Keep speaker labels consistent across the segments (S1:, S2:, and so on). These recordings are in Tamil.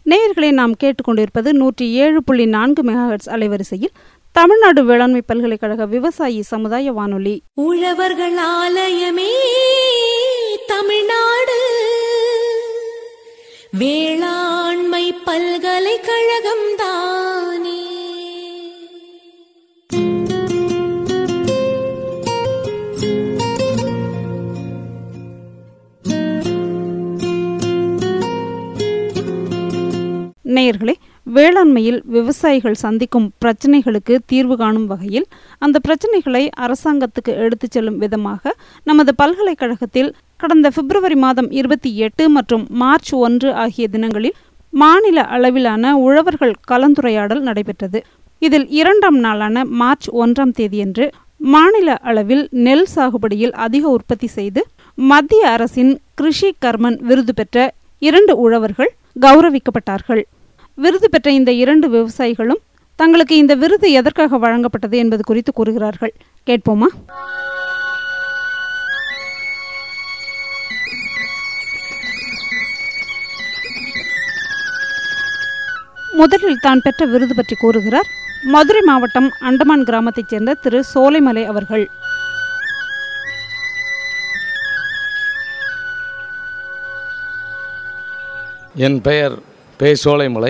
S1: நேயர்களை நாம் கேட்டுக்கொண்டிருப்பது நூற்றி ஏழு புள்ளி நான்கு மெகாஹெட்ஸ் அலைவரிசையில் தமிழ்நாடு வேளாண்மை பல்கலைக்கழக விவசாயி சமுதாய வானொலி
S2: உழவர்கள் ஆலயமே தமிழ்நாடு வேளாண்மை பல்கலைக்கழகம் தானே
S1: நேயர்களே வேளாண்மையில் விவசாயிகள் சந்திக்கும் பிரச்சனைகளுக்கு தீர்வு காணும் வகையில் அந்த பிரச்சனைகளை அரசாங்கத்துக்கு எடுத்துச் செல்லும் விதமாக நமது பல்கலைக்கழகத்தில் கடந்த பிப்ரவரி மாதம் இருபத்தி எட்டு மற்றும் மார்ச் ஒன்று ஆகிய தினங்களில் மாநில அளவிலான உழவர்கள் கலந்துரையாடல் நடைபெற்றது இதில் இரண்டாம் நாளான மார்ச் ஒன்றாம் தேதியன்று மாநில அளவில் நெல் சாகுபடியில் அதிக உற்பத்தி செய்து மத்திய அரசின் கிருஷி கர்மன் விருது பெற்ற இரண்டு உழவர்கள் கௌரவிக்கப்பட்டார்கள் விருது பெற்ற இந்த இரண்டு விவசாயிகளும் தங்களுக்கு இந்த விருது எதற்காக வழங்கப்பட்டது என்பது குறித்து கூறுகிறார்கள் கேட்போமா முதலில் தான் பெற்ற விருது பற்றி கூறுகிறார் மதுரை மாவட்டம் அண்டமான் கிராமத்தைச் சேர்ந்த திரு சோலைமலை அவர்கள்
S3: என் பெயர் பே சோலைமலை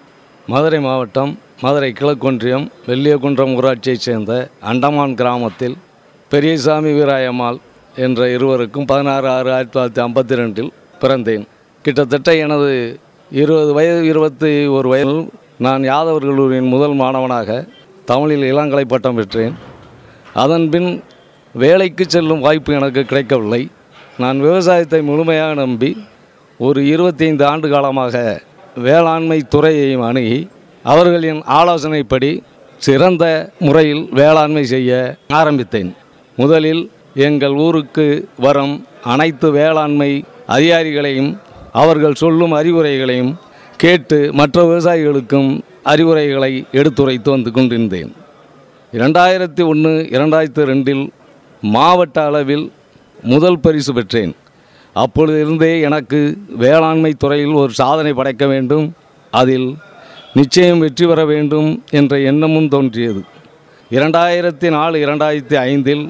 S3: மதுரை மாவட்டம் மதுரை கிழக்கொன்றியம் வெள்ளியகுன்றம் ஊராட்சியைச் சேர்ந்த அண்டமான் கிராமத்தில் பெரியசாமி வீராயம்மாள் என்ற இருவருக்கும் பதினாறு ஆறு ஆயிரத்தி தொள்ளாயிரத்தி ஐம்பத்தி ரெண்டில் பிறந்தேன் கிட்டத்தட்ட எனது இருபது வயது இருபத்தி ஒரு வயதில் நான் யாதவர் கல்லூரியின் முதல் மாணவனாக தமிழில் இளங்கலை பட்டம் பெற்றேன் அதன்பின் வேலைக்கு செல்லும் வாய்ப்பு எனக்கு கிடைக்கவில்லை நான் விவசாயத்தை முழுமையாக நம்பி ஒரு இருபத்தைந்து ஆண்டு காலமாக வேளாண்மை துறையையும் அணுகி அவர்களின் ஆலோசனைப்படி சிறந்த முறையில் வேளாண்மை செய்ய ஆரம்பித்தேன் முதலில் எங்கள் ஊருக்கு வரும் அனைத்து வேளாண்மை அதிகாரிகளையும் அவர்கள் சொல்லும் அறிவுரைகளையும் கேட்டு மற்ற விவசாயிகளுக்கும் அறிவுரைகளை எடுத்துரைத்து வந்து கொண்டிருந்தேன் இரண்டாயிரத்தி ஒன்று இரண்டாயிரத்தி ரெண்டில் மாவட்ட அளவில் முதல் பரிசு பெற்றேன் அப்பொழுதிருந்தே எனக்கு வேளாண்மை துறையில் ஒரு சாதனை படைக்க வேண்டும் அதில் நிச்சயம் வெற்றி பெற வேண்டும் என்ற எண்ணமும் தோன்றியது இரண்டாயிரத்தி நாலு இரண்டாயிரத்தி ஐந்தில்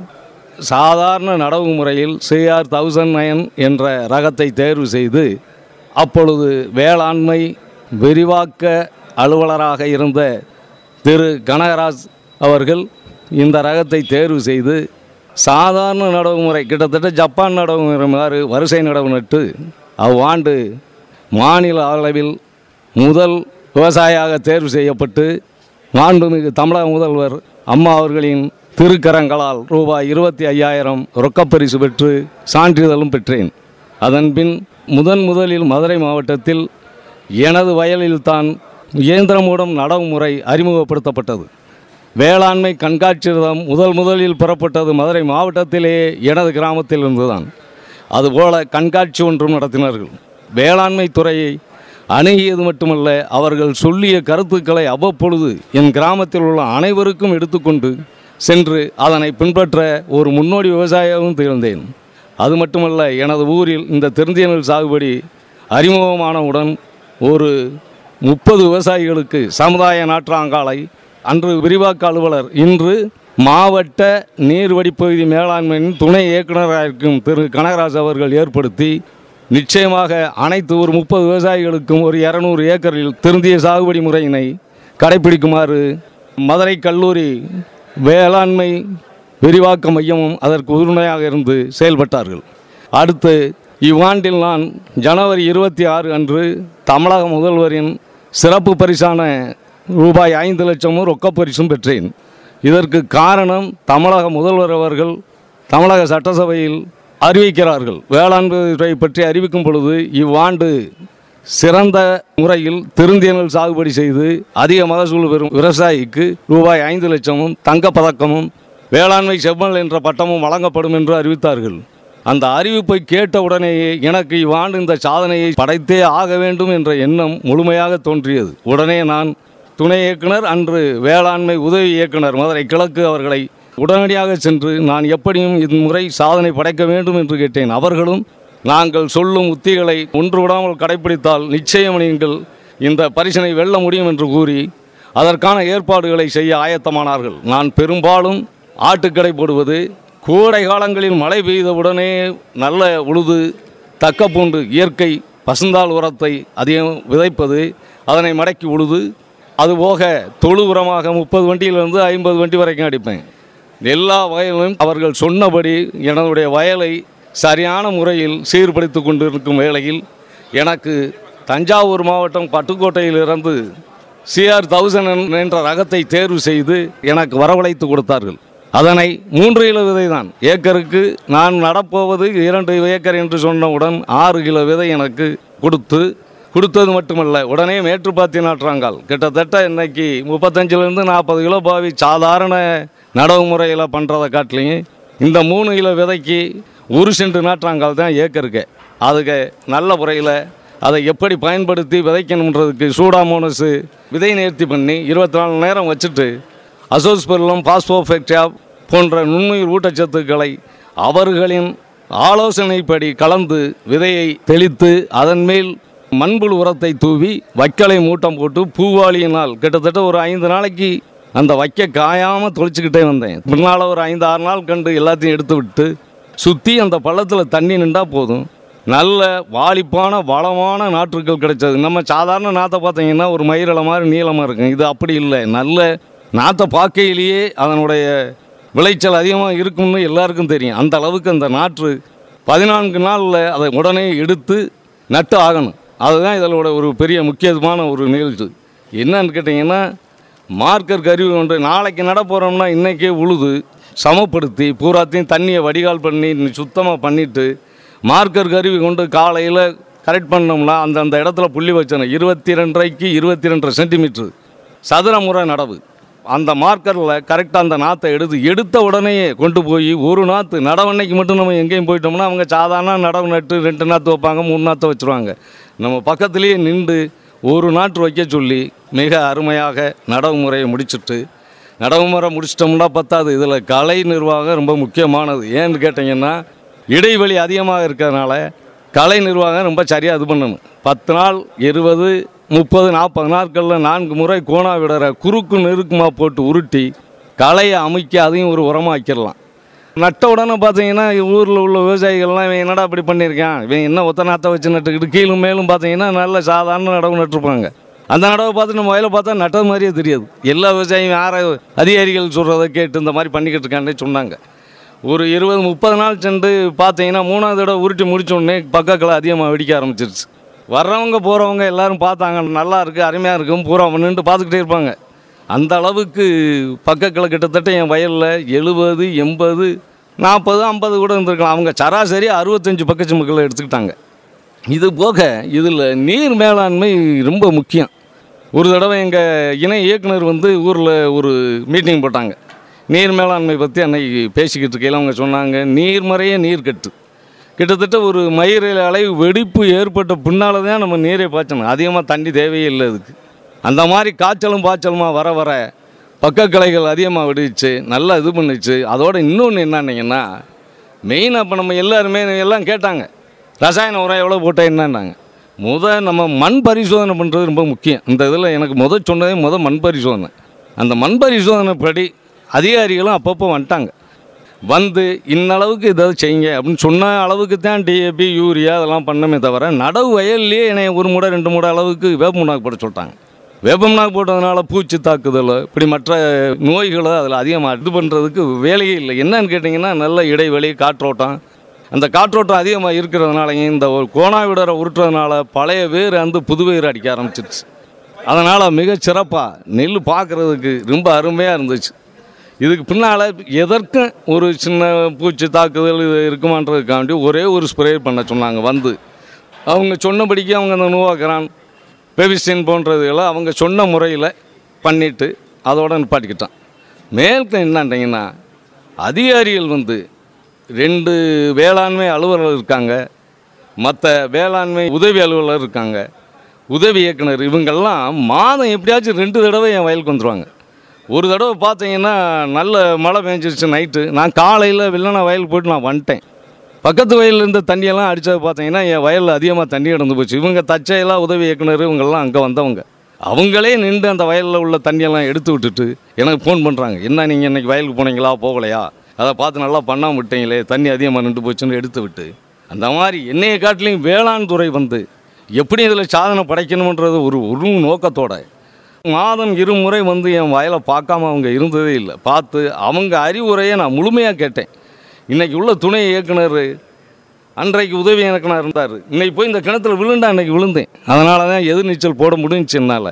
S3: சாதாரண நடவு முறையில் சிஆர் தௌசண்ட் நயன் என்ற ரகத்தை தேர்வு செய்து அப்பொழுது வேளாண்மை விரிவாக்க அலுவலராக இருந்த திரு கனகராஜ் அவர்கள் இந்த ரகத்தை தேர்வு செய்து சாதாரண நடவு முறை கிட்டத்தட்ட ஜப்பான் நடவு முறை மாதிரி வரிசை நடவு நட்டு அவ்வாண்டு மாநில அளவில் முதல் விவசாயியாக தேர்வு செய்யப்பட்டு மாண்புமிகு தமிழக முதல்வர் அம்மா அவர்களின் திருக்கரங்களால் ரூபாய் இருபத்தி ஐயாயிரம் ரொக்கப்பரிசு பெற்று சான்றிதழும் பெற்றேன் அதன்பின் முதன் முதலில் மதுரை மாவட்டத்தில் எனது வயலில்தான் இயந்திரம் மூலம் நடவு முறை அறிமுகப்படுத்தப்பட்டது வேளாண்மை கண்காட்சிரதம் முதல் முதலில் புறப்பட்டது மதுரை மாவட்டத்திலேயே எனது கிராமத்தில் இருந்துதான் அதுபோல கண்காட்சி ஒன்றும் நடத்தினார்கள் வேளாண்மை துறையை அணுகியது மட்டுமல்ல அவர்கள் சொல்லிய கருத்துக்களை அவ்வப்பொழுது என் கிராமத்தில் உள்ள அனைவருக்கும் எடுத்துக்கொண்டு சென்று அதனை பின்பற்ற ஒரு முன்னோடி விவசாயியாகவும் திகழ்ந்தேன் அது மட்டுமல்ல எனது ஊரில் இந்த திருந்திய நெல் சாகுபடி அறிமுகமானவுடன் ஒரு முப்பது விவசாயிகளுக்கு சமுதாய நாற்றாங்காலை அன்று விரிவாக்க அலுவலர் இன்று மாவட்ட நீர்வடிப்பகுதி மேலாண்மையின் துணை இயக்குநராக இருக்கும் திரு கனகராஜ் அவர்கள் ஏற்படுத்தி நிச்சயமாக அனைத்து ஒரு முப்பது விவசாயிகளுக்கும் ஒரு இரநூறு ஏக்கரில் திருந்திய சாகுபடி முறையினை கடைபிடிக்குமாறு மதுரை கல்லூரி வேளாண்மை விரிவாக்க மையமும் அதற்கு உறுதுணையாக இருந்து செயல்பட்டார்கள் அடுத்து இவ்வாண்டில் நான் ஜனவரி இருபத்தி ஆறு அன்று தமிழக முதல்வரின் சிறப்பு பரிசான ரூபாய் ஐந்து லட்சமும் ரொக்கப் பரிசும் பெற்றேன் இதற்கு காரணம் தமிழக முதல்வர் அவர்கள் தமிழக சட்டசபையில் அறிவிக்கிறார்கள் வேளாண்மை துறை பற்றி அறிவிக்கும் பொழுது இவ்வாண்டு சிறந்த முறையில் திருந்திய நெல் சாகுபடி செய்து அதிக மகசூல் பெறும் விவசாயிக்கு ரூபாய் ஐந்து லட்சமும் தங்கப் பதக்கமும் வேளாண்மை செவ்வல் என்ற பட்டமும் வழங்கப்படும் என்று அறிவித்தார்கள் அந்த அறிவிப்பை கேட்ட உடனேயே எனக்கு இவ்வாண்டு இந்த சாதனையை படைத்தே ஆக வேண்டும் என்ற எண்ணம் முழுமையாக தோன்றியது உடனே நான் துணை இயக்குனர் அன்று வேளாண்மை உதவி இயக்குனர் மதுரை கிழக்கு அவர்களை உடனடியாக சென்று நான் எப்படியும் இம்முறை சாதனை படைக்க வேண்டும் என்று கேட்டேன் அவர்களும் நாங்கள் சொல்லும் உத்திகளை ஒன்று விடாமல் கடைபிடித்தால் நிச்சயம் நீங்கள் இந்த பரிசனை வெல்ல முடியும் என்று கூறி அதற்கான ஏற்பாடுகளை செய்ய ஆயத்தமானார்கள் நான் பெரும்பாலும் ஆட்டுக்கடை போடுவது கோடை காலங்களில் மழை பெய்தவுடனே நல்ல உழுது தக்கப்பூண்டு இயற்கை பசுந்தாள் உரத்தை அதிகம் விதைப்பது அதனை மடக்கி உழுது அதுபோக தொழு உரமாக முப்பது வண்டியிலிருந்து ஐம்பது வண்டி வரைக்கும் அடிப்பேன் எல்லா வயலும் அவர்கள் சொன்னபடி என்னுடைய வயலை சரியான முறையில் சீர்படுத்தி கொண்டிருக்கும் வேளையில் எனக்கு தஞ்சாவூர் மாவட்டம் பட்டுக்கோட்டையிலிருந்து சிஆர் தௌசண்ட் என்ற ரகத்தை தேர்வு செய்து எனக்கு வரவழைத்து கொடுத்தார்கள் அதனை மூன்று கிலோ விதை தான் ஏக்கருக்கு நான் நடப்போவது இரண்டு ஏக்கர் என்று சொன்னவுடன் ஆறு கிலோ விதை எனக்கு கொடுத்து கொடுத்தது மட்டுமல்ல உடனே மேற்றுப்பாத்தி நாட்டுறாங்கால் கிட்டத்தட்ட இன்னைக்கு முப்பத்தஞ்சிலேருந்து நாற்பது கிலோ பாவி சாதாரண நடவு முறையில் பண்ணுறதை காட்டிலையும் இந்த மூணு கிலோ விதைக்கு ஒரு சென்ட் நாற்றாங்கால் தான் ஏக்கருக்கு அதுக்கு நல்ல முறையில் அதை எப்படி பயன்படுத்தி விதைக்கணுன்றதுக்கு சூடாமோனஸு விதை நேர்த்தி பண்ணி இருபத்தி நாலு நேரம் வச்சுட்டு அசோஸ்பெர்லம் பாஸ்போஃபெக்டியா போன்ற நுண்ணுயிர் ஊட்டச்சத்துக்களை அவர்களின் ஆலோசனைப்படி கலந்து விதையை தெளித்து அதன் மேல் மண்புழு உரத்தை தூவி வைக்கலை மூட்டம் போட்டு பூவாளியினால் கிட்டத்தட்ட ஒரு ஐந்து நாளைக்கு அந்த வைக்க காயாமல் தொளிச்சுக்கிட்டே வந்தேன் பின்னால் ஒரு ஐந்து ஆறு நாள் கண்டு எல்லாத்தையும் எடுத்து விட்டு சுற்றி அந்த பள்ளத்தில் தண்ணி நின்றா போதும் நல்ல வாலிப்பான வளமான நாற்றுக்கள் கிடைச்சது நம்ம சாதாரண நாற்றை பார்த்தீங்கன்னா ஒரு மயிரிழ மாதிரி நீளமாக இருக்கும் இது அப்படி இல்லை நல்ல நாற்றை பார்க்கையிலேயே அதனுடைய விளைச்சல் அதிகமாக இருக்கும்னு எல்லாருக்கும் தெரியும் அந்த அளவுக்கு அந்த நாற்று பதினான்கு நாளில் அதை உடனே எடுத்து நட்டு ஆகணும் அதுதான் இதனோட ஒரு பெரிய முக்கியமான ஒரு நிகழ்ச்சி என்னன்னு கேட்டிங்கன்னா மார்க்கர் கருவி ஒன்று நாளைக்கு நட போகிறோம்னா இன்றைக்கே உழுது சமப்படுத்தி பூராத்தையும் தண்ணியை வடிகால் பண்ணி சுத்தமாக பண்ணிவிட்டு மார்க்கர் கருவி கொண்டு காலையில் கரெக்ட் பண்ணோம்னா அந்த அந்த இடத்துல புள்ளி வச்சணும் இருபத்தி ரெண்டரைக்கு இருபத்தி ரெண்டரை சென்டிமீட்ரு சதுர முறை நடவு அந்த மார்க்கரில் கரெக்டாக அந்த நாற்றை எடுத்து எடுத்த உடனேயே கொண்டு போய் ஒரு நாற்று நடவண்ணைக்கு மட்டும் நம்ம எங்கேயும் போயிட்டோம்னா அவங்க சாதாரண நடவு நட்டு ரெண்டு நாற்று வைப்பாங்க மூணு நாற்று வச்சுருவாங்க நம்ம பக்கத்துலேயே நின்று ஒரு நாற்று வைக்க சொல்லி மிக அருமையாக நடவு முறையை முடிச்சுட்டு நடவு முறை முடிச்சிட்டோம்னா பத்தாது இதில் கலை நிர்வாகம் ரொம்ப முக்கியமானது ஏன்னு கேட்டிங்கன்னா இடைவெளி அதிகமாக இருக்கிறதுனால கலை நிர்வாகம் ரொம்ப சரியாக இது பண்ணணும் பத்து நாள் இருபது முப்பது நாற்பது நாட்களில் நான்கு முறை கோணா விடுற குறுக்கு நெருக்குமாக போட்டு உருட்டி களையை அமைக்க அதையும் ஒரு உரமாக வைக்கிடலாம் நட்ட உடனே பார்த்தீங்கன்னா ஊரில் உள்ள விவசாயிகள்லாம் இவன் என்னடா இப்படி பண்ணியிருக்கான் இவன் என்ன ஒத்த நாற்றை வச்சு நட்டுக்கிட்டு கீழும் மேலும் பார்த்தீங்கன்னா நல்ல சாதாரண நடவு நட்டுருப்பாங்க அந்த நடவை பார்த்து நம்ம வயலை பார்த்தா நட்டது மாதிரியே தெரியாது எல்லா விவசாயியும் யார அதிகாரிகள் சொல்கிறத கேட்டு இந்த மாதிரி பண்ணிக்கிட்டு இருக்கான்னு சொன்னாங்க ஒரு இருபது முப்பது நாள் சென்று பார்த்தீங்கன்னா மூணாவது தடவை உருட்டி முடிச்ச உடனே பக்கக்களை அதிகமாக வெடிக்க ஆரம்பிச்சிருச்சு வர்றவங்க போகிறவங்க எல்லாரும் பார்த்தாங்க நல்லா இருக்குது அருமையாக இருக்கும் பூரா நின்று பார்த்துக்கிட்டே இருப்பாங்க அந்த அளவுக்கு பக்கக்களை கிட்டத்தட்ட என் வயலில் எழுபது எண்பது நாற்பது ஐம்பது கூட இருந்திருக்கலாம் அவங்க சராசரி அறுபத்தஞ்சு பக்கச்சு மக்களை எடுத்துக்கிட்டாங்க இது போக இதில் நீர் மேலாண்மை ரொம்ப முக்கியம் ஒரு தடவை எங்கள் இணை இயக்குனர் வந்து ஊரில் ஒரு மீட்டிங் போட்டாங்க நீர் மேலாண்மை பற்றி அன்னைக்கு பேசிக்கிட்டு இருக்கையில் அவங்க சொன்னாங்க நீர்மறைய நீர் கட்டு கிட்டத்தட்ட ஒரு மயிரில் அளவு வெடிப்பு ஏற்பட்ட பின்னால் தான் நம்ம நீரை பாய்ச்சணும் அதிகமாக தண்ணி தேவையே இல்லை அதுக்கு அந்த மாதிரி காய்ச்சலும் பாய்ச்சலுமா வர வர பக்கக்கிளைகள் அதிகமாக வெடிச்சு நல்லா இது பண்ணுச்சு அதோட இன்னொன்று என்னன்னீங்கன்னா மெயினாக இப்போ நம்ம எல்லாருமே எல்லாம் கேட்டாங்க ரசாயன உரம் எவ்வளோ போட்டால் என்னன்னாங்க முத நம்ம மண் பரிசோதனை பண்ணுறது ரொம்ப முக்கியம் இந்த இதில் எனக்கு முத சொன்னதே முத மண் பரிசோதனை அந்த மண் பரிசோதனை படி அதிகாரிகளும் அப்பப்போ வந்துட்டாங்க வந்து இன்னளவுக்கு இதை செய்யுங்க அப்படின்னு சொன்ன அளவுக்கு தான் டிஏபி யூரியா அதெல்லாம் பண்ணமே தவிர நடவு வயல்லையே என்னை ஒரு முறை ரெண்டு முறை அளவுக்கு வேப்பமுனாக்கு போட சொல்லிட்டாங்க வேப்பமுனாக்கு போட்டதுனால பூச்சி தாக்குதல் இப்படி மற்ற நோய்களை அதில் அதிகமாக இது பண்ணுறதுக்கு வேலையே இல்லை என்னன்னு கேட்டிங்கன்னா நல்ல இடைவெளி காற்றோட்டம் அந்த காற்றோட்டம் அதிகமாக இருக்கிறதுனாலையும் இந்த ஒரு கோணா விடரை உருட்டுறதுனால பழைய வேர் வந்து புது வேர் அடிக்க ஆரம்பிச்சிருச்சு அதனால் மிக சிறப்பாக நெல் பார்க்குறதுக்கு ரொம்ப அருமையாக இருந்துச்சு இதுக்கு பின்னால் எதற்கும் ஒரு சின்ன பூச்சி தாக்குதல் இது இருக்குமான்றதுக்காண்டி ஒரே ஒரு ஸ்ப்ரே பண்ண சொன்னாங்க வந்து அவங்க சொன்னபடிக்கு அவங்க அந்த நோவாக்கிறான் பெவிஸ்டின் போன்றதுகளை அவங்க சொன்ன முறையில் பண்ணிவிட்டு அதோட நிப்பாட்டிக்கிட்டான் மேற்கு என்னன்றீங்கன்னா அதிகாரிகள் வந்து ரெண்டு வேளாண்மை அலுவலர் இருக்காங்க மற்ற வேளாண்மை உதவி அலுவலர் இருக்காங்க உதவி இயக்குனர் இவங்கெல்லாம் மாதம் எப்படியாச்சும் ரெண்டு தடவை என் வயலுக்கு வந்துடுவாங்க ஒரு தடவை பார்த்தீங்கன்னா நல்ல மழை பெஞ்சிருச்சு நைட்டு நான் காலையில் வெள்ளன வயலுக்கு போயிட்டு நான் வந்துட்டேன் பக்கத்து வயலில் இருந்த தண்ணியெல்லாம் அடித்தது பார்த்தீங்கன்னா என் வயலில் அதிகமாக தண்ணி கிடந்து போச்சு இவங்க தச்சையெல்லாம் உதவி இயக்குனர் இவங்கெல்லாம் அங்கே வந்தவங்க அவங்களே நின்று அந்த வயலில் உள்ள தண்ணியெல்லாம் எடுத்து விட்டுட்டு எனக்கு ஃபோன் பண்ணுறாங்க என்ன நீங்கள் இன்னைக்கு வயலுக்கு போனீங்களா போகலையா அதை பார்த்து நல்லா பண்ணாம விட்டீங்களே தண்ணி அதிகமாக நின்று போச்சுன்னு எடுத்து விட்டு அந்த மாதிரி என்னைய காட்டிலையும் வேளாண் துறை வந்து எப்படி இதில் சாதனை படைக்கணுன்றது ஒரு ஒரு நோக்கத்தோட மாதம் இருமுறை வந்து என் வயலை பார்க்காம அவங்க இருந்ததே இல்லை பார்த்து அவங்க அறிவுரையை நான் முழுமையாக கேட்டேன் இன்னைக்கு உள்ள துணை இயக்குனர் அன்றைக்கு உதவி இயக்குனர் இருந்தார் இன்னைக்கு போய் இந்த கிணத்துல விழுண்டா அன்னைக்கு விழுந்தேன் அதனால தான் எதிர்நீச்சல் போட முடிஞ்சுச்சு என்னால்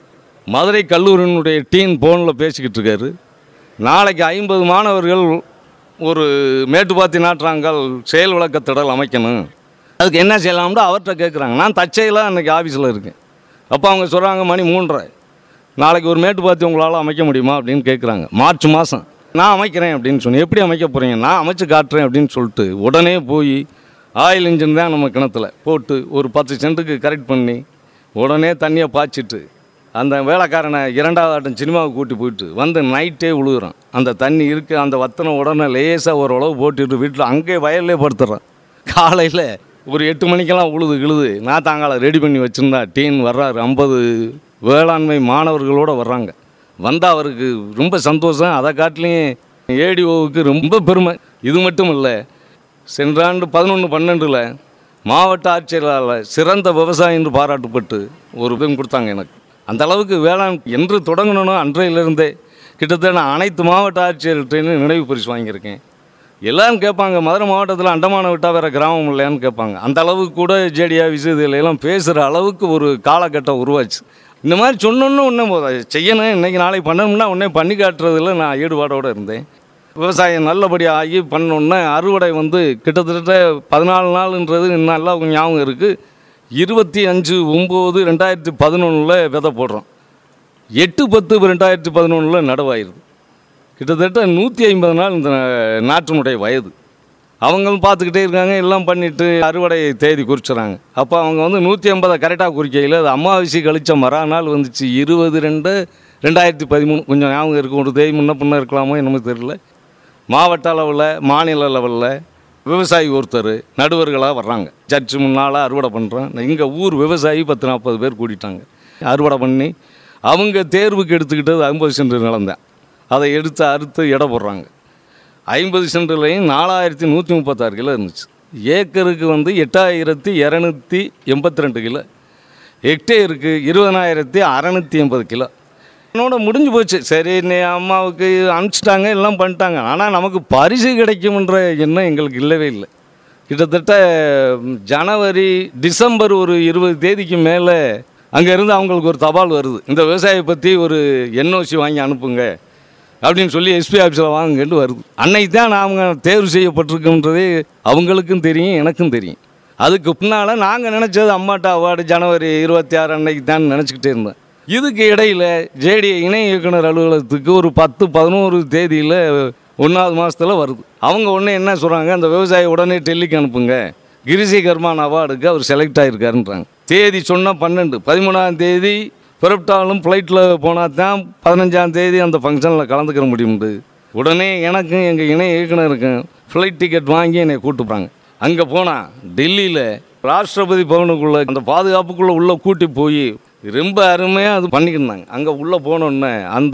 S3: மதுரை கல்லூரியினுடைய டீன் ஃபோனில் பேசிக்கிட்டு இருக்காரு நாளைக்கு ஐம்பது மாணவர்கள் ஒரு மேட்டுப்பாத்தி நாற்றாங்கால் செயல் விளக்கத்திடல் அமைக்கணும் அதுக்கு என்ன செய்யலாம்னு அவர்கிட்ட கேட்குறாங்க நான் தச்சையில் அன்றைக்கி ஆஃபீஸில் இருக்கேன் அப்போ அவங்க சொல்கிறாங்க மணி மூன்றரை நாளைக்கு ஒரு மேட்டுப்பாத்தி உங்களால் அமைக்க முடியுமா அப்படின்னு கேட்குறாங்க மார்ச் மாதம் நான் அமைக்கிறேன் அப்படின்னு சொன்னேன் எப்படி அமைக்க போகிறீங்க நான் அமைச்சு காட்டுறேன் அப்படின்னு சொல்லிட்டு உடனே போய் ஆயில் இன்ஜின் தான் நம்ம கிணத்துல போட்டு ஒரு பத்து சென்ட்டுக்கு கரெக்ட் பண்ணி உடனே தண்ணியை பாய்ச்சிட்டு அந்த வேலைக்காரனை இரண்டாவது ஆட்டம் சினிமாவுக்கு கூட்டி போயிட்டு வந்து நைட்டே உழுகுறான் அந்த தண்ணி இருக்கு அந்த வத்தனை உடனே லேசாக ஓரளவு போட்டுட்டு வீட்டில் அங்கேயே வயல்லே படுத்துறான் காலையில் ஒரு எட்டு மணிக்கெல்லாம் உழுது கிழுது நான் தாங்கால ரெடி பண்ணி வச்சுருந்தா டீன் வர்றாரு ஐம்பது வேளாண்மை மாணவர்களோடு வர்றாங்க வந்தால் அவருக்கு ரொம்ப சந்தோஷம் அதை காட்டிலையும் ஏடிஓவுக்கு ரொம்ப பெருமை இது மட்டும் இல்லை சென்ற ஆண்டு பதினொன்று பன்னெண்டில் மாவட்ட ஆட்சியரால் சிறந்த விவசாயி என்று பாராட்டப்பட்டு ஒரு இதுவும் கொடுத்தாங்க எனக்கு அந்த அளவுக்கு வேளாண் என்று தொடங்கணும்னோ அன்றையிலிருந்தே கிட்டத்தட்ட அனைத்து மாவட்ட ஆட்சியர்கிட்டையும் நினைவு பரிசு வாங்கியிருக்கேன் எல்லாரும் கேட்பாங்க மதுரை மாவட்டத்தில் அண்டமான விட்டால் வேறு கிராமம் இல்லையான்னு கேட்பாங்க அந்த அளவுக்கு கூட ஜேடி ஆஃபீஸ் இதில் எல்லாம் பேசுகிற அளவுக்கு ஒரு காலகட்டம் உருவாச்சு இந்த மாதிரி சொன்னோன்னு ஒன்றே செய்யணும் இன்றைக்கி நாளைக்கு பண்ணணும்னா உடனே பண்ணி காட்டுறதுல நான் ஈடுபாடோடு இருந்தேன் விவசாயம் நல்லபடியாக ஆகி பண்ணோன்னே அறுவடை வந்து கிட்டத்தட்ட பதினாலு நாளுன்றது நல்லா ஞாபகம் இருக்குது இருபத்தி அஞ்சு ஒம்பது ரெண்டாயிரத்தி பதினொன்றில் விதை போடுறோம் எட்டு பத்து ரெண்டாயிரத்தி பதினொன்றில் நடவாயிருது கிட்டத்தட்ட நூற்றி ஐம்பது நாள் இந்த நாட்டினுடைய வயது அவங்களும் பார்த்துக்கிட்டே இருக்காங்க எல்லாம் பண்ணிட்டு அறுவடை தேதி குறிச்சுறாங்க அப்போ அவங்க வந்து நூற்றி ஐம்பதை கரெக்டாக குறிக்கையில் அது அமாவாசை கழிச்ச மறுநாள் வந்துச்சு இருபது ரெண்டு ரெண்டாயிரத்தி பதிமூணு கொஞ்சம் ஞாபகம் இருக்கும் ஒரு தேதி முன்ன பின்ன இருக்கலாமோ என்னமோ தெரியல மாவட்ட அளவில் மாநில லெவலில் விவசாயி ஒருத்தர் நடுவர்களாக வர்றாங்க சர்ச்சு முன்னால் அறுவடை பண்ணுறோம் இங்கே ஊர் விவசாயி பத்து நாற்பது பேர் கூட்டிட்டாங்க அறுவடை பண்ணி அவங்க தேர்வுக்கு எடுத்துக்கிட்டது ஐம்பது சென்ட் நிலம்தான் அதை எடுத்து அறுத்து எடை போடுறாங்க ஐம்பது சென்ட்லையும் நாலாயிரத்தி நூற்றி முப்பத்தாறு கிலோ இருந்துச்சு ஏக்கருக்கு வந்து எட்டாயிரத்தி இரநூத்தி எண்பத்தி ரெண்டு கிலோ ஹெக்டேருக்கு இருபதனாயிரத்தி அறநூற்றி எண்பது கிலோ என்னோட முடிஞ்சு போச்சு சரி நீ அம்மாவுக்கு அனுப்பிச்சிட்டாங்க எல்லாம் பண்ணிட்டாங்க ஆனால் நமக்கு பரிசு கிடைக்கும்ன்ற எண்ணம் எங்களுக்கு இல்லவே இல்லை கிட்டத்தட்ட ம், ஜனவரி டிசம்பர் ஒரு இருபது தேதிக்கு மேலே அங்கேருந்து அவங்களுக்கு ஒரு தபால் வருது இந்த விவசாயியை பற்றி ஒரு என்ஓசி வாங்கி அனுப்புங்க அப்படின்னு சொல்லி எஸ்பி ஆஃபீஸில் வாங்குங்கன்னு வருது அன்னைக்கு தான் அவங்க தேர்வு செய்யப்பட்டிருக்குன்றதே அவங்களுக்கும் தெரியும் எனக்கும் தெரியும் அதுக்கு பின்னால் நாங்கள் நினச்சது அம்மாட்ட அவார்டு ஜனவரி இருபத்தி ஆறு அன்னைக்கு தான் நினச்சிக்கிட்டே இருந்தேன் இதுக்கு இடையில் ஜேடி இணை இயக்குனர் அலுவலகத்துக்கு ஒரு பத்து பதினோரு தேதியில் ஒன்றாவது மாதத்தில் வருது அவங்க உடனே என்ன சொல்கிறாங்க அந்த விவசாயி உடனே டெல்லிக்கு அனுப்புங்க கிரிசி கர்மான் அவார்டுக்கு அவர் செலக்ட் ஆகிருக்காருன்றாங்க தேதி சொன்னால் பன்னெண்டு பதிமூணாம் தேதி புறப்பட்டாலும் ஃப்ளைட்டில் போனால் தான் பதினஞ்சாம் தேதி அந்த ஃபங்க்ஷனில் கலந்துக்கிற முடியும்ண்டு உடனே எனக்கும் எங்கள் இணை இயக்குனருக்கும் ஃப்ளைட் டிக்கெட் வாங்கி என்னை கூப்பிட்டுப்பாங்க அங்கே போனால் டெல்லியில் ராஷ்டிரபதி பவனுக்குள்ளே அந்த பாதுகாப்புக்குள்ளே உள்ளே கூட்டி போய் ரொம்ப அருமையாக அது பண்ணிக்கிருந்தாங்க அங்கே உள்ளே போனோன்னே அந்த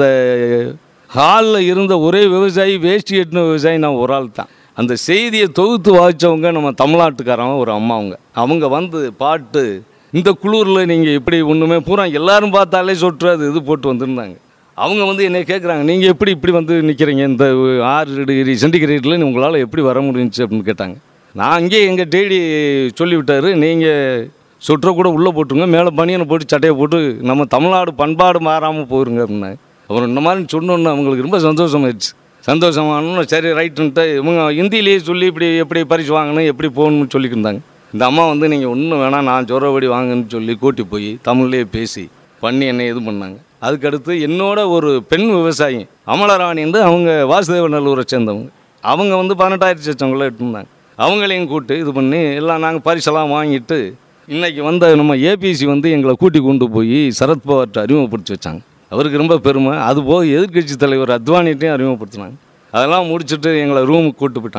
S3: ஹாலில் இருந்த ஒரே விவசாயி வேஷ்டி எட்டின விவசாயி நான் ஒரு ஆள் தான் அந்த செய்தியை தொகுத்து வாசித்தவங்க நம்ம தமிழ்நாட்டுக்காரவங்க ஒரு அம்மா அவங்க அவங்க வந்து பாட்டு இந்த குளூரில் நீங்கள் இப்படி ஒன்றுமே பூரா எல்லாரும் பார்த்தாலே சொட்டு அது இது போட்டு வந்திருந்தாங்க அவங்க வந்து என்னை கேட்குறாங்க நீங்கள் எப்படி இப்படி வந்து நிற்கிறீங்க இந்த ஆறு டிகிரி சென்டிகிரேட்டில் உங்களால் எப்படி வர முடிஞ்சுச்சு அப்படின்னு கேட்டாங்க நான் அங்கேயே எங்கள் டேடி சொல்லிவிட்டாரு நீங்கள் சொட்டரை கூட உள்ளே போட்டுருங்க மேலே பனியனை போட்டு சட்டையை போட்டு நம்ம தமிழ்நாடு பண்பாடு மாறாமல் போயிருங்க அப்படின்னாங்க அப்புறம் இந்த மாதிரி சொன்னோன்னு அவங்களுக்கு ரொம்ப சந்தோஷமாயிடுச்சு சந்தோஷமானு சரி ரைட்டுன்ட்டு இவங்க ஹிந்திலேயே சொல்லி இப்படி எப்படி பரிசு வாங்கணும் எப்படி போகணும்னு சொல்லிட்டு இருந்தாங்க இந்த அம்மா வந்து நீங்கள் ஒன்றும் வேணாம் நான் சொல்கிறபடி வாங்கன்னு சொல்லி கூட்டி போய் தமிழ்லேயே பேசி பண்ணி என்னை இது பண்ணாங்க அதுக்கடுத்து என்னோட ஒரு பெண் விவசாயி அமலராணி என்று அவங்க வாசுதேவ நல்லூரை சேர்ந்தவங்க அவங்க வந்து பதினெட்டாயிரத்தி லட்சங்கள எடுத்துருந்தாங்க அவங்களையும் கூட்டு இது பண்ணி எல்லாம் நாங்கள் பரிசெல்லாம் வாங்கிட்டு இன்னைக்கு வந்த நம்ம ஏபிசி வந்து எங்களை கூட்டி கொண்டு போய் சரத்பவார்ட்ட அறிமுகப்படுத்தி வச்சாங்க அவருக்கு ரொம்ப பெருமை அது போக எதிர்க்கட்சி தலைவர் அத்வானிட்டையும் அறிமுகப்படுத்தினாங்க அதெல்லாம் முடிச்சுட்டு எங்களை ரூமுக்கு கூட்டு போயிட்டாங்க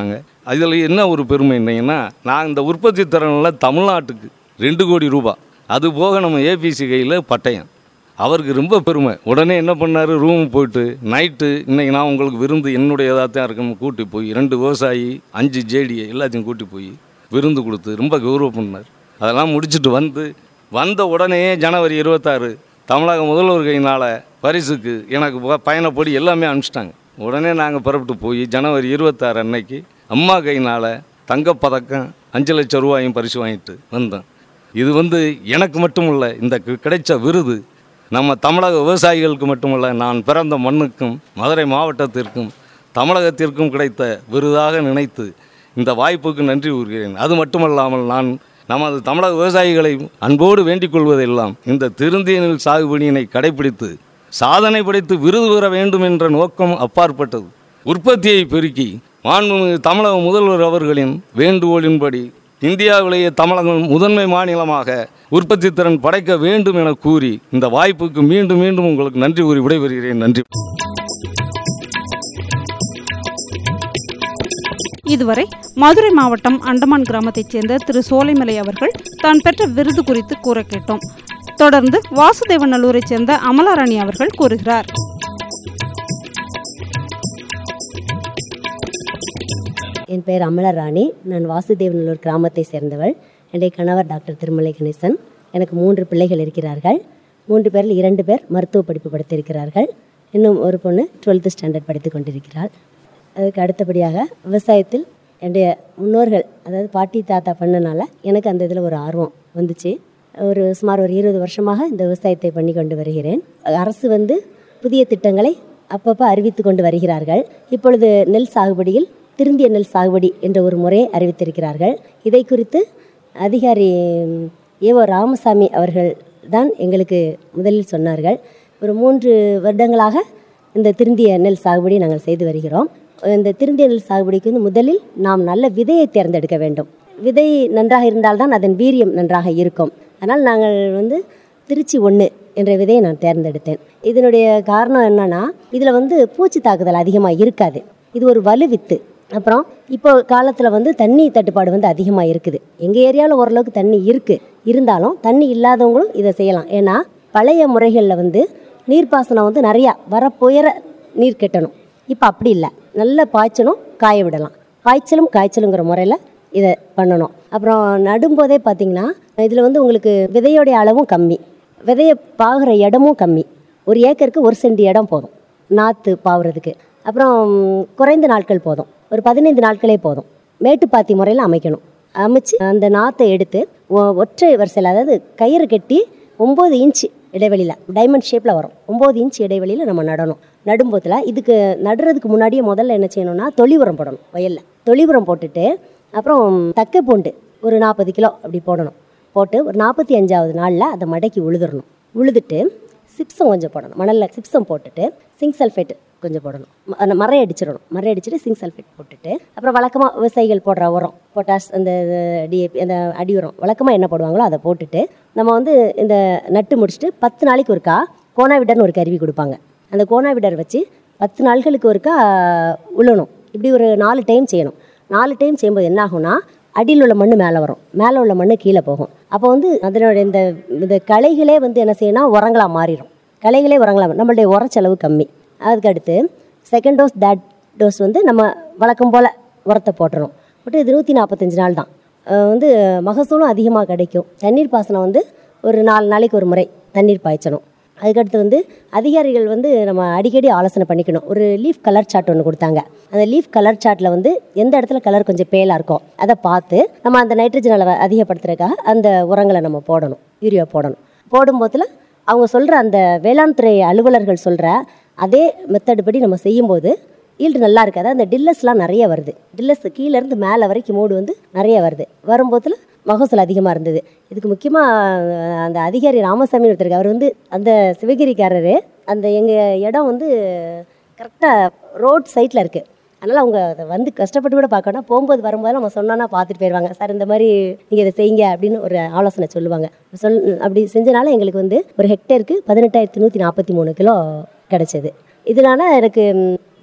S3: அதில் என்ன ஒரு பெருமை என்னங்கன்னா நான் இந்த உற்பத்தி திறனில் தமிழ்நாட்டுக்கு ரெண்டு கோடி ரூபாய் அது போக நம்ம ஏபிசி கையில் பட்டயம் அவருக்கு ரொம்ப பெருமை உடனே என்ன பண்ணார் ரூம் போயிட்டு நைட்டு இன்னைக்கு நான் உங்களுக்கு விருந்து என்னுடைய இதாக தான் இருக்குன்னு கூட்டி போய் ரெண்டு விவசாயி அஞ்சு ஜேடியை எல்லாத்தையும் கூட்டி போய் விருந்து கொடுத்து ரொம்ப கௌரவம் பண்ணார் அதெல்லாம் முடிச்சுட்டு வந்து வந்த உடனே ஜனவரி இருபத்தாறு தமிழக முதல்வர் கையினால் பரிசுக்கு எனக்கு ப- பயணப்படி எல்லாமே அனுப்பிச்சிட்டாங்க உடனே நாங்கள் புறப்பட்டு போய் ஜனவரி இருபத்தாறு அன்னைக்கு அம்மா கையினால் தங்கப்பதக்கம் அஞ்சு லட்சம் ரூபாயும் பரிசு வாங்கிட்டு வந்தேன் இது வந்து எனக்கு மட்டும் இல்லை இந்த கி- கிடைச்ச விருது நம்ம தமிழக விவசாயிகளுக்கு மட்டுமல்ல நான் பிறந்த மண்ணுக்கும் மதுரை மாவட்டத்திற்கும் தமிழகத்திற்கும் கிடைத்த விருதாக நினைத்து இந்த வாய்ப்புக்கு நன்றி கூறுகிறேன் அது மட்டுமல்லாமல் நான் நமது தமிழக விவசாயிகளை அன்போடு வேண்டிக் கொள்வதெல்லாம் இந்த திருந்திய நெல் சாகுபடியினை கடைபிடித்து சாதனை படைத்து விருது பெற வேண்டும் என்ற நோக்கம் அப்பாற்பட்டது உற்பத்தியை பெருக்கி மாண்புமிகு தமிழக முதல்வர் அவர்களின் வேண்டுகோளின்படி இந்தியாவிலேயே தமிழகம் முதன்மை மாநிலமாக உற்பத்தி திறன் படைக்க வேண்டும் என கூறி இந்த வாய்ப்புக்கு மீண்டும் மீண்டும் உங்களுக்கு நன்றி கூறி விடைபெறுகிறேன் நன்றி
S1: இதுவரை மதுரை மாவட்டம் அண்டமான் கிராமத்தைச் சேர்ந்த திரு சோலைமலை அவர்கள் தான் பெற்ற விருது குறித்து கூற கேட்டோம் தொடர்ந்து வாசுதேவநல்லூரைச் சேர்ந்த அமலாராணி அவர்கள் கூறுகிறார்
S4: என் பெயர் அமலராணி நான் வாசுதேவநல்லூர் கிராமத்தை சேர்ந்தவள் என்னுடைய கணவர் டாக்டர் திருமலை கணேசன் எனக்கு மூன்று பிள்ளைகள் இருக்கிறார்கள் மூன்று பேரில் இரண்டு பேர் மருத்துவ படிப்பு படித்திருக்கிறார்கள் இன்னும் ஒரு பொண்ணு டுவெல்த்து ஸ்டாண்டர்ட் படித்து கொண்டிருக்கிறாள் அதுக்கு அடுத்தபடியாக விவசாயத்தில் என்னுடைய முன்னோர்கள் அதாவது பாட்டி தாத்தா பண்ணனால எனக்கு அந்த இதில் ஒரு ஆர்வம் வந்துச்சு ஒரு சுமார் ஒரு இருபது வருஷமாக இந்த விவசாயத்தை பண்ணி கொண்டு வருகிறேன் அரசு வந்து புதிய திட்டங்களை அப்பப்போ அறிவித்து கொண்டு வருகிறார்கள் இப்பொழுது நெல் சாகுபடியில் திருந்திய நெல் சாகுபடி என்ற ஒரு முறையை அறிவித்திருக்கிறார்கள் இதை குறித்து அதிகாரி ஏவோ ராமசாமி அவர்கள் தான் எங்களுக்கு முதலில் சொன்னார்கள் ஒரு மூன்று வருடங்களாக இந்த திருந்திய நெல் சாகுபடி நாங்கள் செய்து வருகிறோம் இந்த திருந்திய நெல் சாகுபடிக்கு வந்து முதலில் நாம் நல்ல விதையை தேர்ந்தெடுக்க வேண்டும் விதை நன்றாக இருந்தால்தான் அதன் வீரியம் நன்றாக இருக்கும் அதனால் நாங்கள் வந்து திருச்சி ஒன்று என்ற விதையை நான் தேர்ந்தெடுத்தேன் இதனுடைய காரணம் என்னன்னா இதில் வந்து பூச்சி தாக்குதல் அதிகமாக இருக்காது இது ஒரு வலு வித்து அப்புறம் இப்போ காலத்தில் வந்து தண்ணி தட்டுப்பாடு வந்து அதிகமாக இருக்குது எங்கள் ஏரியாவில் ஓரளவுக்கு தண்ணி இருக்குது இருந்தாலும் தண்ணி இல்லாதவங்களும் இதை செய்யலாம் ஏன்னா பழைய முறைகளில் வந்து நீர்ப்பாசனம் வந்து நிறையா வரப்புயர நீர் கட்டணும் இப்போ அப்படி இல்லை நல்ல பாய்ச்சலும் காய விடலாம் பாய்ச்சலும் காய்ச்சலுங்கிற முறையில் இதை பண்ணணும் அப்புறம் நடும்போதே பார்த்தீங்கன்னா இதில் வந்து உங்களுக்கு விதையோடைய அளவும் கம்மி விதையை பாகுற இடமும் கம்மி ஒரு ஏக்கருக்கு ஒரு சென்ட் இடம் போதும் நாற்று பாவுறதுக்கு அப்புறம் குறைந்த நாட்கள் போதும் ஒரு பதினைந்து நாட்களே போதும் மேட்டுப்பாத்தி முறையில் அமைக்கணும் அமைச்சு அந்த நாற்றை எடுத்து ஒ- ஒற்றை வரிசையில் அதாவது கயிறு கட்டி ஒம்பது இன்ச் இடைவெளியில் டைமண்ட் ஷேப்பில் வரும் ஒம்பது இன்ச் இடைவெளியில் நம்ம நடணும் நடும்போதில் இதுக்கு நடுறதுக்கு முன்னாடியே முதல்ல என்ன செய்யணும்னா தொழி உரம் போடணும் வயலில் தொழி உரம் போட்டுட்டு அப்புறம் தக்கை பூண்டு ஒரு நாற்பது கிலோ அப்படி போடணும் போட்டு ஒரு நாற்பத்தி அஞ்சாவது நாளில் அதை மடக்கி உழுதுறணும் உழுதுட்டு சிப்ஸம் கொஞ்சம் போடணும் மணலில் சிப்ஸம் போட்டுட்டு சிங்க் சல்ஃபேட் கொஞ்சம் போடணும் ம- அந்த மறை அடிச்சிடணும் மறை அடிச்சுட்டு சிங்க் சல்ஃபேட் போட்டுட்டு அப்புறம் வழக்கமாக விவசாயிகள் போடுற உரம் பொட்டாஸ் அந்த டிஏபி அந்த அடி உரம் வழக்கமாக என்ன போடுவாங்களோ அதை போட்டுட்டு நம்ம வந்து இந்த நட்டு முடிச்சுட்டு பத்து நாளைக்கு ஒருக்கா கோனாவிடர்னு ஒரு கருவி கொடுப்பாங்க அந்த கோனாவிடர் வச்சு பத்து நாட்களுக்கு ஒருக்கா உழணும் இப்படி ஒரு நாலு டைம் செய்யணும் நாலு டைம் செய்யும்போது என்ன ஆகும்னா அடியில் உள்ள மண் மேலே வரும் மேலே உள்ள மண் கீழே போகும் அப்போ வந்து அதனோட இந்த இந்த களைகளே வந்து என்ன செய்யணும் உரங்களாக மாறிடும் களைகளே உரங்களாக நம்மளுடைய உர செலவு கம்மி அதுக்கு அடுத்து செகண்ட் டோஸ் தேர்ட் டோஸ் வந்து நம்ம வழக்கம் போல் உரத்தை போட்டுறோம் போட்டு இது நூற்றி நாற்பத்தஞ்சு நாள் தான் அஹ் வந்து மகசூலும் அதிகமாக கிடைக்கும் தண்ணீர் பாசனம் வந்து ஒரு நாலு நாளைக்கு ஒரு முறை தண்ணீர் பாய்ச்சணும் அதுக்கடுத்து வந்து அதிகாரிகள் வந்து நம்ம அடிக்கடி ஆலோசனை பண்ணிக்கணும் ஒரு லீஃப் கலர் சார்ட் ஒன்று கொடுத்தாங்க அந்த லீஃப் கலர் சார்ட்டில் வந்து எந்த இடத்துல கலர் கொஞ்சம் பேலாக இருக்கும் அதை பார்த்து நம்ம அந்த நைட்ரஜன் அளவை அதிகப்படுத்துறதுக்காக அந்த உரங்களை நம்ம போடணும் யூரியா போடணும் போடும்போதில் அவங்க சொல்கிற அந்த வேளாண் துறை அலுவலர்கள் சொல்கிற அதே மெத்தட் படி நம்ம செய்யும்போது ஈல்டு நல்லா இருக்குது அதாவது அந்த டில்லஸ்லாம் நிறைய வருது டில்லஸ் கீழேருந்து மேலே வரைக்கும் மூடு வந்து நிறைய வருது வரும்போதில் மகசூல் அதிகமாக இருந்தது இதுக்கு முக்கியமாக அந்த அதிகாரி ராமசாமி ஒருத்தருக்கு அவர் வந்து அந்த சிவகிரிக்காரரு அந்த எங்கள் இடம் வந்து கரெக்டாக ரோட் சைட்டில் இருக்குது அதனால் அவங்க அதை வந்து கஷ்டப்பட்டு கூட பார்க்கணும் போகும்போது வரும்போது நம்ம சொன்னோன்னா பார்த்துட்டு போயிடுவாங்க சார் இந்த மாதிரி நீங்கள் இதை செய்யுங்க அப்படின்னு ஒரு ஆலோசனை சொல்லுவாங்க சொல் அப்படி செஞ்சனால எங்களுக்கு வந்து ஒரு ஹெக்டேருக்கு பதினெட்டாயிரத்தி நூற்றி நாற்பத்தி மூணு கிலோ கிடச்சிது இதனால எனக்கு ம்,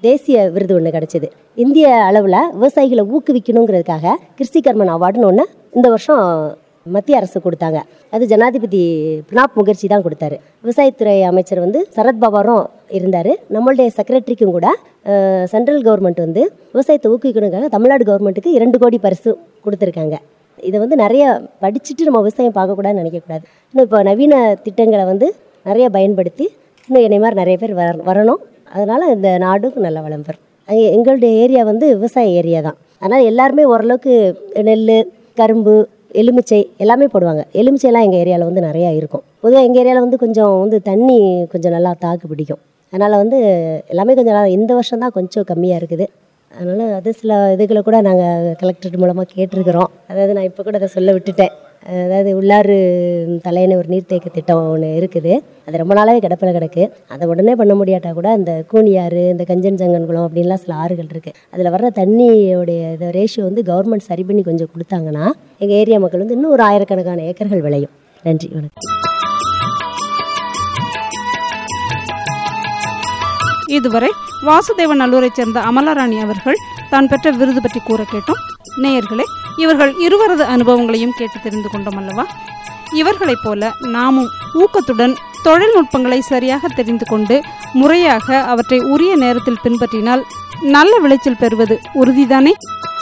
S4: தேசிய விருது ஒன்று கிடச்சிது இந்திய அளவில் விவசாயிகளை ஊக்குவிக்கணுங்கிறதுக்காக கிருஷிகர்மன் அவார்டுன்னு ஒன்று இந்த வருஷம் மத்திய அரசு கொடுத்தாங்க அது ஜனாதிபதி பிரணாப் முகர்ஜி தான் கொடுத்தாரு விவசாயத்துறை அமைச்சர் வந்து சரத்பவாரும் இருந்தார் நம்மளுடைய செக்ரட்டரிக்கும் கூட அஹ், சென்ட்ரல் கவர்மெண்ட் வந்து விவசாயத்தை ஊக்குவிக்கணுங்காக தமிழ்நாடு கவர்மெண்ட்டுக்கு இரண்டு கோடி பரிசு கொடுத்துருக்காங்க இதை வந்து நிறைய படிச்சுட்டு நம்ம விவசாயம் பார்க்கக்கூடாதுன்னு நினைக்கக்கூடாது இன்னும் இப்போ நவீன திட்டங்களை வந்து நிறைய பயன்படுத்தி இன்னும் என்னை மாதிரி நிறைய பேர் வர வரணும் அதனால் இந்த நாடும் நல்ல வளம் பெறும் அங்கே எங்களுடைய ஏரியா வந்து விவசாய ஏரியா தான் அதனால் எல்லாருமே ஓரளவுக்கு நெல் கரும்பு எலுமிச்சை எல்லாமே போடுவாங்க எலுமிச்சைலாம் எங்கள் ஏரியாவில் வந்து நிறையா இருக்கும் பொதுவாக எங்கள் ஏரியாவில் வந்து கொஞ்சம் வந்து தண்ணி கொஞ்சம் நல்லா தாக்கு பிடிக்கும் அதனால் வந்து எல்லாமே கொஞ்சம் நல்லா இந்த வருஷம் தான் கொஞ்சம் கம்மியாக இருக்குது அதனால் அது சில இதுகளை கூட நாங்கள் கலெக்டர் மூலமாக கேட்டிருக்கிறோம் அதாவது நான் இப்போ கூட அதை சொல்ல விட்டுட்டேன் அதாவது உள்ளாறு தலையணை ஒரு நீர்த்தேக்க திட்டம் ஒன்று இருக்குது அது ரொம்ப நாளாகவே கிடப்பில் கிடக்கு அதை உடனே பண்ண முடியாட்டா கூட இந்த கூனியாறு இந்த கஞ்சன்ஜங்கன் குளம் அப்படின்லாம் சில ஆறுகள் இருக்குது அதில் வர்ற தண்ணியோடைய இந்த ரேஷியோ வந்து கவர்மெண்ட் சரி பண்ணி கொஞ்சம் கொடுத்தாங்கன்னா எங்கள் ஏரியா மக்கள் வந்து இன்னும் ஒரு ஆயிரக்கணக்கான ஏக்கர்கள் விளையும் நன்றி வணக்கம்
S1: இதுவரை வாசுதேவ நல்லூரைச் சேர்ந்த அமலாராணி அவர்கள் தான் பெற்ற விருது பற்றி கூற கேட்டோம் நேயர்களே இவர்கள் இருவரது அனுபவங்களையும் கேட்டு தெரிந்து கொண்டோம் அல்லவா இவர்களைப் போல நாமும் ஊக்கத்துடன் தொழில்நுட்பங்களை சரியாக தெரிந்து கொண்டு முறையாக அவற்றை உரிய நேரத்தில் பின்பற்றினால் நல்ல விளைச்சல் பெறுவது உறுதிதானே